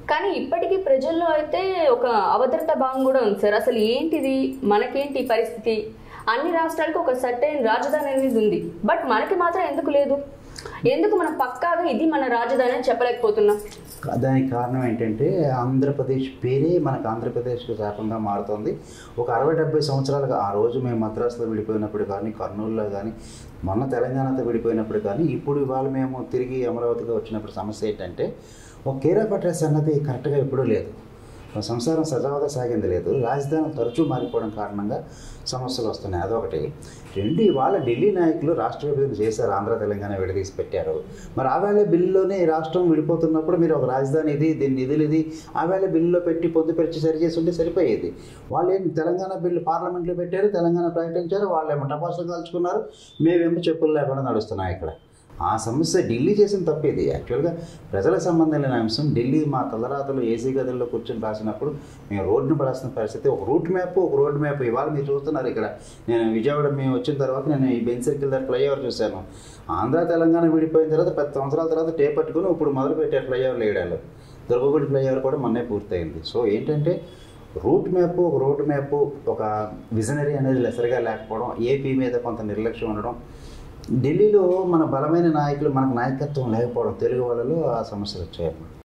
కానీ ఇప్పటికీ ప్రజల్లో అయితే ఒక అభద్రతా భావం కూడా ఉంది సార్ అసలు ఏంటిది మనకేంటి ఈ పరిస్థితి అన్ని రాష్ట్రాలకు ఒక సర్టైన్ రాజధాని అనేది ఉంది బట్ మనకి మాత్రం ఎందుకు లేదు ఎందుకు మనం పక్కాగా ఇది మన రాజధాని అని చెప్పలేకపోతున్నాం దానికి కారణం ఏంటంటే ఆంధ్రప్రదేశ్ పేరే మనకు ఆంధ్రప్రదేశ్కు శాపంగా మారుతుంది ఒక అరవై డెబ్బై సంవత్సరాలుగా ఆ రోజు మేము మద్రాసులో విడిపోయినప్పుడు కానీ కర్నూలులో కానీ మొన్న తెలంగాణతో విడిపోయినప్పుడు కానీ ఇప్పుడు ఇవాళ మేము తిరిగి అమరావతిగా వచ్చినప్పుడు సమస్య ఏంటంటే ఒక కేర్ ఆఫ్ అడ్రస్ అన్నది కరెక్ట్గా ఎప్పుడూ లేదు సంసారం సజావుగా సాగింది లేదు రాజధాని తరచూ మారిపోవడం కారణంగా సమస్యలు వస్తున్నాయి అదొకటి రెండు ఇవాళ ఢిల్లీ నాయకులు రాష్ట్ర విభజన చేశారు ఆంధ్ర తెలంగాణ విడదీసి పెట్టారు మరి ఆ వేళ బిల్లులోనే ఈ రాష్ట్రం విడిపోతున్నప్పుడు మీరు ఒక రాజధాని ఇది దీని నిధులు ఇది ఆ వేళ బిల్లులో పెట్టి పొందుపరిచి సరి చేసి ఉంటే సరిపోయేది వాళ్ళు ఏం తెలంగాణ బిల్లు పార్లమెంట్లో పెట్టారు తెలంగాణ ప్రకటించారు వాళ్ళేమో టపాసులు కాల్చుకున్నారు మేమేమో చెప్పులు లేకుండా నడుస్తున్నాం ఇక్కడ ఆ సమస్య ఢిల్లీ చేసిన తప్పేది యాక్చువల్గా ప్రజలకు సంబంధం లేని అంశం ఢిల్లీ మా తలరాతలు ఏసీ గదుల్లో కూర్చొని రాసినప్పుడు మేము రోడ్డును పడాల్సిన పరిస్థితి ఒక రూట్ మ్యాప్ ఒక రోడ్ మ్యాప్ ఇవాళ మీరు చూస్తున్నారు ఇక్కడ నేను విజయవాడ మేము వచ్చిన తర్వాత నేను ఈ బెంచ్ సర్కిల్ దగ్గర ఫ్లైఓవర్ చూశాను ఆంధ్ర తెలంగాణ విడిపోయిన తర్వాత పది సంవత్సరాల తర్వాత టే పట్టుకుని ఇప్పుడు మొదలు పెట్టారు ఫ్లైఓవర్లు వేయడాలు దుర్గగుడి ఫ్లైఓవర్ కూడా మొన్నే పూర్తయింది సో ఏంటంటే రూట్ మ్యాప్ ఒక రోడ్ మ్యాప్ ఒక విజనరీ అనేది లెసరిగా లేకపోవడం ఏపీ మీద కొంత నిర్లక్ష్యం ఉండడం ఢిల్లీలో మన బలమైన నాయకులు మనకు నాయకత్వం లేకపోవడం తెలుగు వాళ్ళలో ఆ సమస్యలు వచ్చాయన్నమాట